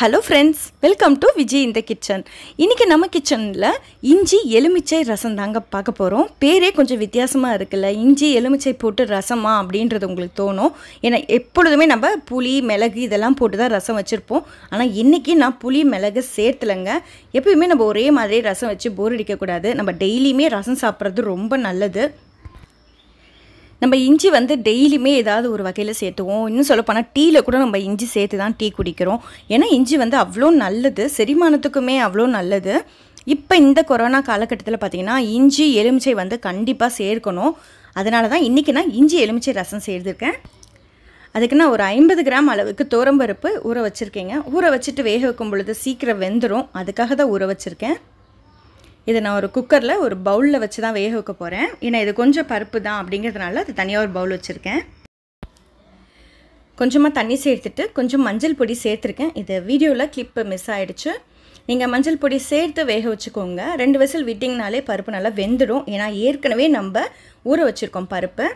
hello friends welcome to Vijay இந்த kitchen இன்றைக்கி நம்ம கிச்சனில் இஞ்சி எலுமிச்சை ரசம் தாங்க பார்க்க போகிறோம் பேரே கொஞ்சம் வித்தியாசமாக இருக்குல்ல இஞ்சி எலுமிச்சை போட்டு ரசமா அப்படின்றது உங்களுக்கு தோணும் ஏன்னா எப்பொழுதுமே நம்ம புளி மிளகு இதெல்லாம் போட்டு தான் ரசம் வச்சுருப்போம் ஆனால் இன்றைக்கி நான் புளி மிளகு சேர்த்துலங்க எப்பயுமே நம்ம ஒரே மாதிரி ரசம் வச்சு போர் அடிக்கக்கூடாது நம்ம டெய்லியுமே ரசம் சாப்பிட்றது ரொம்ப நல்லது நம்ம இஞ்சி வந்து டெய்லியுமே ஏதாவது ஒரு வகையில் சேர்த்துவோம் இன்னும் சொல்லப்போனால் டீயில் கூட நம்ம இஞ்சி சேர்த்து தான் டீ குடிக்கிறோம் ஏன்னா இஞ்சி வந்து அவ்வளோ நல்லது செரிமானத்துக்குமே அவ்வளோ நல்லது இப்போ இந்த கொரோனா காலகட்டத்தில் பார்த்திங்கன்னா இஞ்சி எலுமிச்சை வந்து கண்டிப்பாக சேர்க்கணும் அதனால தான் இன்றைக்கி நான் இஞ்சி எலுமிச்சை ரசம் செய்திருக்கேன் அதுக்கு நான் ஒரு ஐம்பது கிராம் அளவுக்கு தோரம்பருப்பு ஊற வச்சுருக்கேங்க ஊற வச்சுட்டு வேக வைக்கும் பொழுது சீக்கிரம் வெந்துடும் அதுக்காக தான் ஊற வச்சுருக்கேன் இதை நான் ஒரு குக்கரில் ஒரு பவுலில் வச்சு தான் வேக வைக்க போகிறேன் ஏன்னா இது கொஞ்சம் பருப்பு தான் அப்படிங்கிறதுனால அது தனியாக ஒரு பவுல் வச்சுருக்கேன் கொஞ்சமாக தண்ணி சேர்த்துட்டு கொஞ்சம் மஞ்சள் பொடி சேர்த்துருக்கேன் இது வீடியோவில் கிளிப்பு மிஸ் ஆகிடுச்சு நீங்கள் மஞ்சள் பொடி சேர்த்து வேக வச்சுக்கோங்க ரெண்டு விசில் விட்டிங்கனாலே பருப்பு நல்லா வெந்துடும் ஏன்னா ஏற்கனவே நம்ம ஊற வச்சுருக்கோம் பருப்பு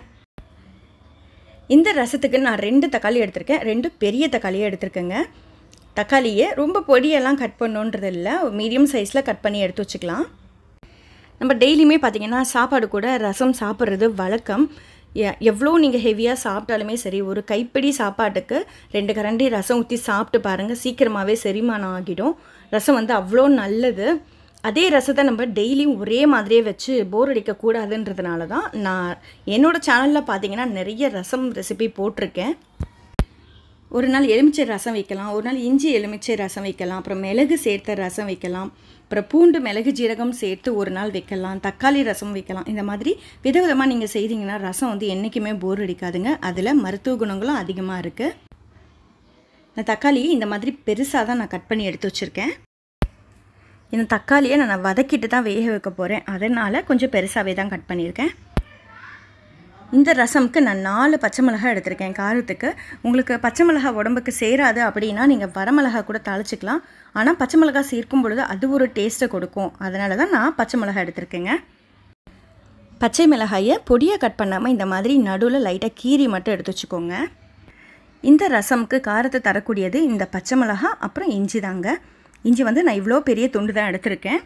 இந்த ரசத்துக்கு நான் ரெண்டு தக்காளி எடுத்திருக்கேன் ரெண்டு பெரிய தக்காளியை எடுத்திருக்கேங்க தக்காளியை ரொம்ப பொடியெல்லாம் கட் பண்ணுன்றது இல்லை மீடியம் சைஸில் கட் பண்ணி எடுத்து வச்சுக்கலாம் நம்ம டெய்லியுமே பார்த்திங்கன்னா சாப்பாடு கூட ரசம் சாப்பிட்றது வழக்கம் எவ்வளோ நீங்கள் ஹெவியாக சாப்பிட்டாலுமே சரி ஒரு கைப்பிடி சாப்பாட்டுக்கு ரெண்டு கரண்டி ரசம் ஊற்றி சாப்பிட்டு பாருங்கள் சீக்கிரமாகவே செரிமானம் ஆகிடும் ரசம் வந்து அவ்வளோ நல்லது அதே ரசத்தை நம்ம டெய்லியும் ஒரே மாதிரியே வச்சு போர் அடிக்கக்கூடாதுன்றதுனால தான் நான் என்னோடய சேனலில் பார்த்தீங்கன்னா நிறைய ரசம் ரெசிபி போட்டிருக்கேன் ஒரு நாள் எலுமிச்சை ரசம் வைக்கலாம் ஒரு நாள் இஞ்சி எலுமிச்சை ரசம் வைக்கலாம் அப்புறம் மிளகு சேர்த்த ரசம் வைக்கலாம் அப்புறம் பூண்டு மிளகு ஜீரகம் சேர்த்து ஒரு நாள் வைக்கலாம் தக்காளி ரசம் வைக்கலாம் இந்த மாதிரி விதவிதமாக நீங்கள் செய்தீங்கன்னா ரசம் வந்து என்றைக்குமே போர் அடிக்காதுங்க அதில் மருத்துவ குணங்களும் அதிகமாக இருக்குது இந்த தக்காளியை இந்த மாதிரி பெருசாக தான் நான் கட் பண்ணி எடுத்து வச்சுருக்கேன் இந்த தக்காளியை நான் வதக்கிட்டு தான் வேக வைக்க போகிறேன் அதனால் கொஞ்சம் பெருசாகவே தான் கட் பண்ணியிருக்கேன் இந்த ரசம்க்கு நான் நாலு பச்சை மிளகாய் எடுத்திருக்கேன் காரத்துக்கு உங்களுக்கு பச்சை மிளகாய் உடம்புக்கு சேராது அப்படின்னா நீங்கள் வரமிளகா கூட தாளிச்சிக்கலாம் ஆனால் பச்சை மிளகாய் சேர்க்கும் பொழுது அது ஒரு டேஸ்ட்டை கொடுக்கும் அதனால தான் நான் பச்சை மிளகாய் எடுத்திருக்கேங்க பச்சை மிளகாயை பொடியாக கட் பண்ணாமல் இந்த மாதிரி நடுவில் லைட்டாக கீரி மட்டும் எடுத்து வச்சுக்கோங்க இந்த ரசம்க்கு காரத்தை தரக்கூடியது இந்த பச்சை மிளகாய் அப்புறம் இஞ்சி தாங்க இஞ்சி வந்து நான் இவ்வளோ பெரிய துண்டு தான் எடுத்திருக்கேன்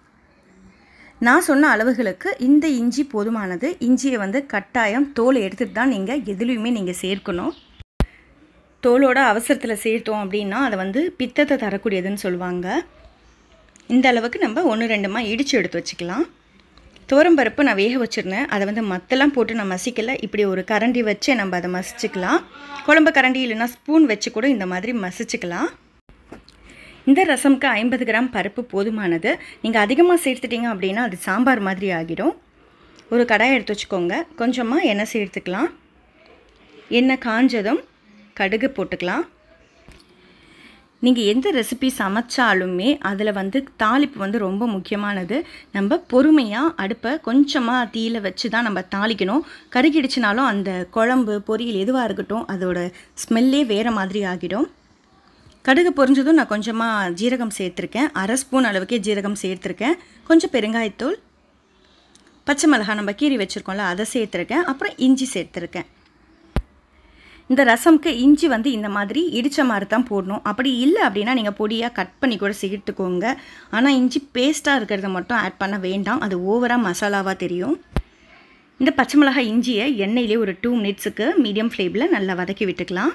நான் சொன்ன அளவுகளுக்கு இந்த இஞ்சி போதுமானது இஞ்சியை வந்து கட்டாயம் தோல் எடுத்துகிட்டு தான் நீங்கள் எதுலேயுமே நீங்கள் சேர்க்கணும் தோலோட அவசரத்தில் சேர்த்தோம் அப்படின்னா அதை வந்து பித்தத்தை தரக்கூடியதுன்னு சொல்லுவாங்க இந்த அளவுக்கு நம்ம ஒன்று ரெண்டுமா இடித்து எடுத்து வச்சுக்கலாம் துவரம்பருப்பு நான் வேக வச்சுருந்தேன் அதை வந்து மத்தெல்லாம் போட்டு நான் மசிக்கல இப்படி ஒரு கரண்டி வச்சு நம்ம அதை மசிச்சுக்கலாம் குழம்பு கரண்டி இல்லைன்னா ஸ்பூன் வச்சு கூட இந்த மாதிரி மசிச்சுக்கலாம் இந்த ரசம்க்கு ஐம்பது கிராம் பருப்பு போதுமானது நீங்கள் அதிகமாக சேர்த்துட்டிங்க அப்படின்னா அது சாம்பார் மாதிரி ஆகிடும் ஒரு கடாயை எடுத்து வச்சுக்கோங்க கொஞ்சமாக எண்ணெய் சேர்த்துக்கலாம் எண்ணெய் காஞ்சதும் கடுகு போட்டுக்கலாம் நீங்கள் எந்த ரெசிபி சமைச்சாலுமே அதில் வந்து தாளிப்பு வந்து ரொம்ப முக்கியமானது நம்ம பொறுமையாக அடுப்பை கொஞ்சமாக தீயில் வச்சு தான் நம்ம தாளிக்கணும் கருகிடுச்சினாலும் அந்த குழம்பு பொரியல் எதுவாக இருக்கட்டும் அதோட ஸ்மெல்லே வேறு மாதிரி ஆகிடும் கடுகு பொரிஞ்சதும் நான் கொஞ்சமாக ஜீரகம் சேர்த்துருக்கேன் அரை ஸ்பூன் அளவுக்கே ஜீரகம் சேர்த்துருக்கேன் கொஞ்சம் பெருங்காயத்தூள் பச்சை மிளகாய் நம்ம கீரி வச்சுருக்கோம்ல அதை சேர்த்துருக்கேன் அப்புறம் இஞ்சி சேர்த்துருக்கேன் இந்த ரசம்க்கு இஞ்சி வந்து இந்த மாதிரி இடித்த மாதிரி தான் போடணும் அப்படி இல்லை அப்படின்னா நீங்கள் பொடியாக கட் பண்ணி கூட சேர்த்துக்கோங்க ஆனால் இஞ்சி பேஸ்ட்டாக இருக்கிறத மட்டும் ஆட் பண்ண வேண்டாம் அது ஓவராக மசாலாவாக தெரியும் இந்த பச்சை மிளகாய் இஞ்சியை எண்ணெயிலே ஒரு டூ மினிட்ஸுக்கு மீடியம் ஃப்ளேமில் நல்லா வதக்கி விட்டுக்கலாம்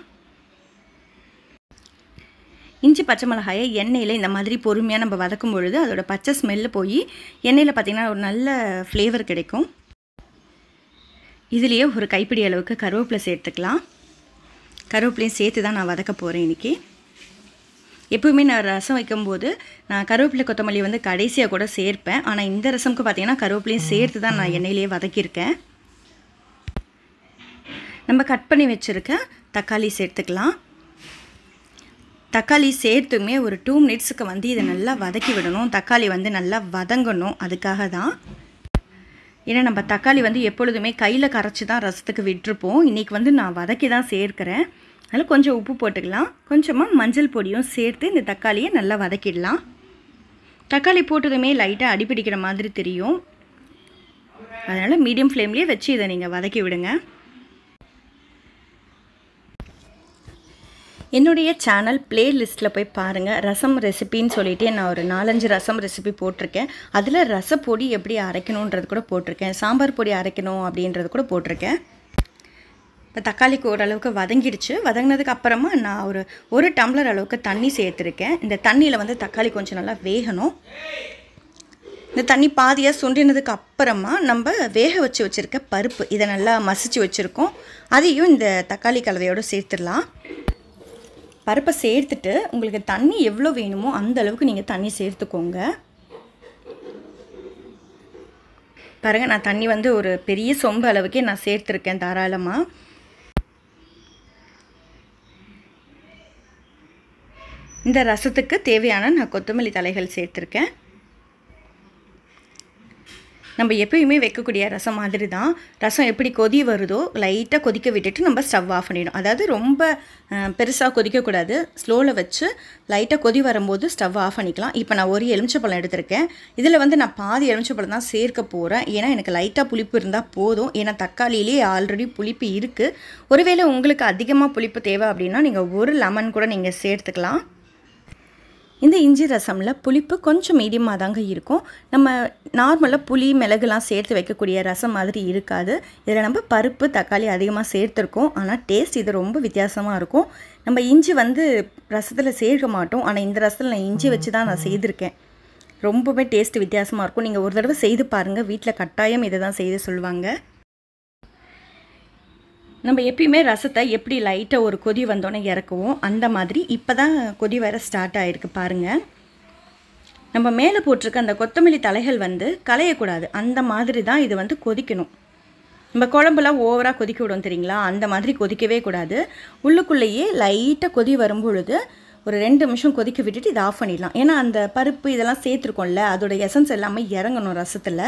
இஞ்சி பச்சை மிளகாயை எண்ணெயில் இந்த மாதிரி பொறுமையாக நம்ம வதக்கும் பொழுது அதோட பச்சை ஸ்மெல்லு போய் எண்ணெயில் பார்த்திங்கன்னா ஒரு நல்ல ஃப்ளேவர் கிடைக்கும் இதுலேயே ஒரு கைப்பிடி அளவுக்கு கருவேப்பிலை சேர்த்துக்கலாம் கருவேப்பிலையும் சேர்த்து தான் நான் வதக்க போகிறேன் இன்றைக்கி எப்பவுமே நான் ரசம் வைக்கும்போது நான் கருவேப்பிலை கொத்தமல்லி வந்து கடைசியாக கூட சேர்ப்பேன் ஆனால் இந்த ரசம்க்கு பார்த்திங்கன்னா கருவேப்பிலையும் சேர்த்து தான் நான் எண்ணெயிலேயே வதக்கியிருக்கேன் நம்ம கட் பண்ணி வச்சுருக்க தக்காளி சேர்த்துக்கலாம் தக்காளி சேர்த்துமே ஒரு டூ மினிட்ஸுக்கு வந்து இதை நல்லா வதக்கி விடணும் தக்காளி வந்து நல்லா வதங்கணும் அதுக்காக தான் ஏன்னா நம்ம தக்காளி வந்து எப்பொழுதுமே கையில் கரைச்சி தான் ரசத்துக்கு விட்டுருப்போம் இன்றைக்கி வந்து நான் வதக்கி தான் சேர்க்குறேன் அதில் கொஞ்சம் உப்பு போட்டுக்கலாம் கொஞ்சமாக மஞ்சள் பொடியும் சேர்த்து இந்த தக்காளியை நல்லா வதக்கிடலாம் தக்காளி போட்டதுமே லைட்டாக அடிப்பிடிக்கிற மாதிரி தெரியும் அதனால் மீடியம் ஃப்ளேம்லேயே வச்சு இதை நீங்கள் வதக்கி விடுங்க என்னுடைய சேனல் பிளேலிஸ்ட்டில் போய் பாருங்கள் ரசம் ரெசிபின்னு சொல்லிட்டு நான் ஒரு நாலஞ்சு ரசம் ரெசிபி போட்டிருக்கேன் அதில் ரசப்பொடி எப்படி அரைக்கணுன்றது கூட போட்டிருக்கேன் சாம்பார் பொடி அரைக்கணும் அப்படின்றது கூட போட்டிருக்கேன் இப்போ தக்காளிக்கு ஓரளவுக்கு வதங்கிடுச்சு வதங்கினதுக்கு அப்புறமா நான் ஒரு ஒரு டம்ளர் அளவுக்கு தண்ணி சேர்த்துருக்கேன் இந்த தண்ணியில் வந்து தக்காளி கொஞ்சம் நல்லா வேகணும் இந்த தண்ணி பாதியாக சுண்டினதுக்கு அப்புறமா நம்ம வேக வச்சு வச்சுருக்க பருப்பு இதை நல்லா மசிச்சு வச்சுருக்கோம் அதையும் இந்த தக்காளி கலவையோடு சேர்த்துடலாம் பருப்பை சேர்த்துட்டு உங்களுக்கு தண்ணி எவ்வளோ வேணுமோ அந்த அளவுக்கு நீங்கள் தண்ணி சேர்த்துக்கோங்க பாருங்கள் நான் தண்ணி வந்து ஒரு பெரிய சொம்பு அளவுக்கே நான் சேர்த்துருக்கேன் தாராளமாக இந்த ரசத்துக்கு தேவையான நான் கொத்தமல்லி தலைகள் சேர்த்துருக்கேன் நம்ம எப்பயுமே வைக்கக்கூடிய ரசம் மாதிரி தான் ரசம் எப்படி கொதி வருதோ லைட்டாக கொதிக்க விட்டுட்டு நம்ம ஸ்டவ் ஆஃப் பண்ணிடும் அதாவது ரொம்ப பெருசாக கொதிக்கக்கூடாது ஸ்லோவில் வச்சு லைட்டாக கொதி வரும்போது ஸ்டவ் ஆஃப் பண்ணிக்கலாம் இப்போ நான் ஒரு எலுமிச்சப்பழம் எடுத்திருக்கேன் இதில் வந்து நான் பாதி எலுமிச்சப்பழம் தான் சேர்க்க போகிறேன் ஏன்னா எனக்கு லைட்டாக புளிப்பு இருந்தால் போதும் ஏன்னா தக்காளியிலே ஆல்ரெடி புளிப்பு இருக்குது ஒருவேளை உங்களுக்கு அதிகமாக புளிப்பு தேவை அப்படின்னா நீங்கள் ஒரு லெமன் கூட நீங்கள் சேர்த்துக்கலாம் இந்த இஞ்சி ரசமில் புளிப்பு கொஞ்சம் மீடியமாக தாங்க இருக்கும் நம்ம நார்மலாக புளி மிளகுலாம் சேர்த்து வைக்கக்கூடிய ரசம் மாதிரி இருக்காது இதில் நம்ம பருப்பு தக்காளி அதிகமாக சேர்த்துருக்கோம் ஆனால் டேஸ்ட் இது ரொம்ப வித்தியாசமாக இருக்கும் நம்ம இஞ்சி வந்து ரசத்தில் சேர்க்க மாட்டோம் ஆனால் இந்த ரசத்தில் நான் இஞ்சி வச்சு தான் நான் செய்திருக்கேன் ரொம்பவே டேஸ்ட் வித்தியாசமாக இருக்கும் நீங்கள் ஒரு தடவை செய்து பாருங்கள் வீட்டில் கட்டாயம் இதை தான் செய்து சொல்லுவாங்க நம்ம எப்பயுமே ரசத்தை எப்படி லைட்டாக ஒரு கொதி வந்தோன்னே இறக்குவோம் அந்த மாதிரி இப்போ தான் கொதி வர ஸ்டார்ட் ஆகிருக்கு பாருங்கள் நம்ம மேலே போட்டிருக்க அந்த கொத்தமல்லி தலைகள் வந்து களையக்கூடாது அந்த மாதிரி தான் இது வந்து கொதிக்கணும் நம்ம குழம்புலாம் ஓவராக கொதிக்க விடும் தெரியுங்களா அந்த மாதிரி கொதிக்கவே கூடாது உள்ளுக்குள்ளேயே லைட்டாக கொதி வரும் பொழுது ஒரு ரெண்டு நிமிஷம் கொதிக்க விட்டுட்டு இதை ஆஃப் பண்ணிடலாம் ஏன்னா அந்த பருப்பு இதெல்லாம் சேர்த்துருக்கோம்ல அதோட எசன்ஸ் எல்லாமே இறங்கணும் ரசத்தில்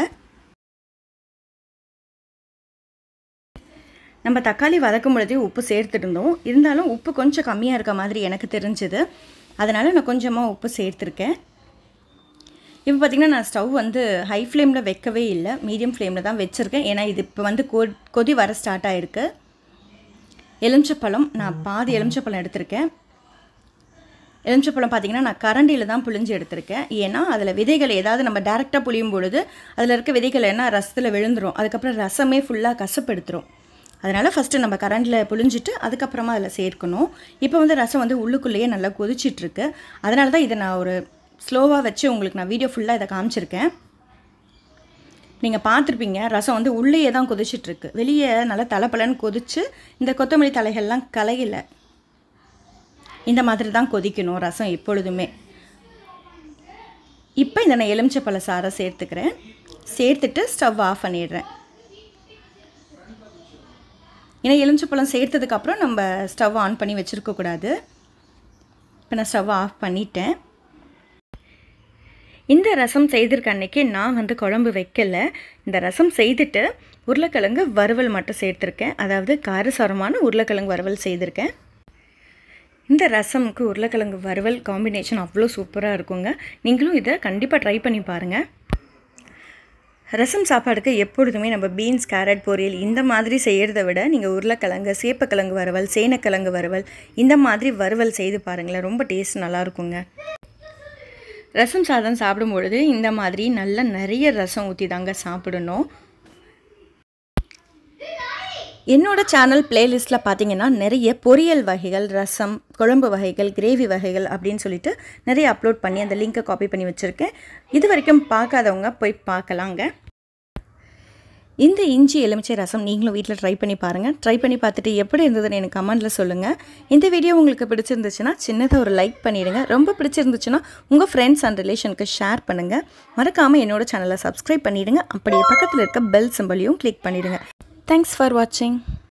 நம்ம தக்காளி வதக்கும் பொழுதே உப்பு சேர்த்துருந்தோம் இருந்தாலும் உப்பு கொஞ்சம் கம்மியாக இருக்க மாதிரி எனக்கு தெரிஞ்சுது அதனால் நான் கொஞ்சமாக உப்பு சேர்த்துருக்கேன் இப்போ பார்த்திங்கன்னா நான் ஸ்டவ் வந்து ஹை ஃப்ளேமில் வைக்கவே இல்லை மீடியம் ஃப்ளேமில் தான் வச்சுருக்கேன் ஏன்னா இது இப்போ வந்து கொ கொதி வர ஸ்டார்ட் ஆகிருக்கு எலுமிச்சப்பழம் நான் பாதி எலுமிச்சப்பழம் எடுத்திருக்கேன் எலுமிச்சப்பழம் பார்த்திங்கன்னா நான் கரண்டியில் தான் புழிஞ்சு எடுத்திருக்கேன் ஏன்னா அதில் விதைகள் ஏதாவது நம்ம டேரெக்டாக புளியும் பொழுது அதில் இருக்க விதைகள் என்ன ரசத்தில் விழுந்துரும் அதுக்கப்புறம் ரசமே ஃபுல்லாக கசப்படுத்துரும் அதனால் ஃபஸ்ட்டு நம்ம கரண்டில் புழிஞ்சிட்டு அதுக்கப்புறமா அதில் சேர்க்கணும் இப்போ வந்து ரசம் வந்து உள்ளுக்குள்ளேயே நல்லா கொதிச்சிட்ருக்கு அதனால தான் இதை நான் ஒரு ஸ்லோவாக வச்சு உங்களுக்கு நான் வீடியோ ஃபுல்லாக இதை காமிச்சிருக்கேன் நீங்கள் பார்த்துருப்பீங்க ரசம் வந்து உள்ளேயே தான் கொதிச்சிட்ருக்கு வெளியே நல்லா தலைப்பலன்னு கொதித்து இந்த கொத்தமல்லி தலைகள்லாம் கலையில இந்த மாதிரி தான் கொதிக்கணும் ரசம் எப்பொழுதுமே இப்போ இந்த நான் எலுமிச்சப்பழ சாரை சேர்த்துக்கிறேன் சேர்த்துட்டு ஸ்டவ் ஆஃப் பண்ணிடுறேன் ஏன்னா எலுமிச்சப்பழம் சேர்த்ததுக்கப்புறம் நம்ம ஸ்டவ் ஆன் பண்ணி வச்சுருக்கக்கூடாது இப்போ நான் ஸ்டவ் ஆஃப் பண்ணிட்டேன் இந்த ரசம் செய்திருக்க அன்றைக்கி நான் வந்து குழம்பு வைக்கலை இந்த ரசம் செய்துட்டு உருளைக்கிழங்கு வறுவல் மட்டும் சேர்த்துருக்கேன் அதாவது காரசாரமான உருளைக்கிழங்கு வறுவல் செய்திருக்கேன் இந்த ரசமுக்கு உருளைக்கிழங்கு வறுவல் காம்பினேஷன் அவ்வளோ சூப்பராக இருக்குங்க நீங்களும் இதை கண்டிப்பாக ட்ரை பண்ணி பாருங்கள் ரசம் சாப்பாடுக்கு எப்பொழுதுமே நம்ம பீன்ஸ் கேரட் பொரியல் இந்த மாதிரி செய்கிறத விட நீங்கள் உருளைக்கிழங்கு சேப்பக்கிழங்கு வறுவல் சேனக்கிழங்கு வறுவல் இந்த மாதிரி வறுவல் செய்து பாருங்களேன் ரொம்ப டேஸ்ட் நல்லாயிருக்குங்க ரசம் சாதம் சாப்பிடும் பொழுது இந்த மாதிரி நல்ல நிறைய ரசம் ஊற்றி தாங்க சாப்பிடணும் என்னோட சேனல் பிளேலிஸ்ட்டில் பார்த்தீங்கன்னா நிறைய பொரியல் வகைகள் ரசம் குழம்பு வகைகள் கிரேவி வகைகள் அப்படின்னு சொல்லிட்டு நிறைய அப்லோட் பண்ணி அந்த லிங்க்கை காப்பி பண்ணி வச்சுருக்கேன் இது வரைக்கும் பார்க்காதவங்க போய் பார்க்கலாங்க இந்த இஞ்சி எலுமிச்சை ரசம் நீங்களும் வீட்டில் ட்ரை பண்ணி பாருங்கள் ட்ரை பண்ணி பார்த்துட்டு எப்படி இருந்ததுன்னு எனக்கு கமெண்ட்டில் சொல்லுங்கள் இந்த வீடியோ உங்களுக்கு பிடிச்சிருந்துச்சுன்னா சின்னதாக ஒரு லைக் பண்ணிடுங்க ரொம்ப பிடிச்சிருந்துச்சுன்னா உங்கள் ஃப்ரெண்ட்ஸ் அண்ட் ரிலேஷனுக்கு ஷேர் பண்ணுங்கள் மறக்காமல் என்னோட சேனலை சப்ஸ்கிரைப் பண்ணிவிடுங்க அப்படியே பக்கத்தில் இருக்க பெல் சிம்பலையும் கிளிக் பண்ணிவிடுங்க தேங்க்ஸ் ஃபார் வாட்சிங்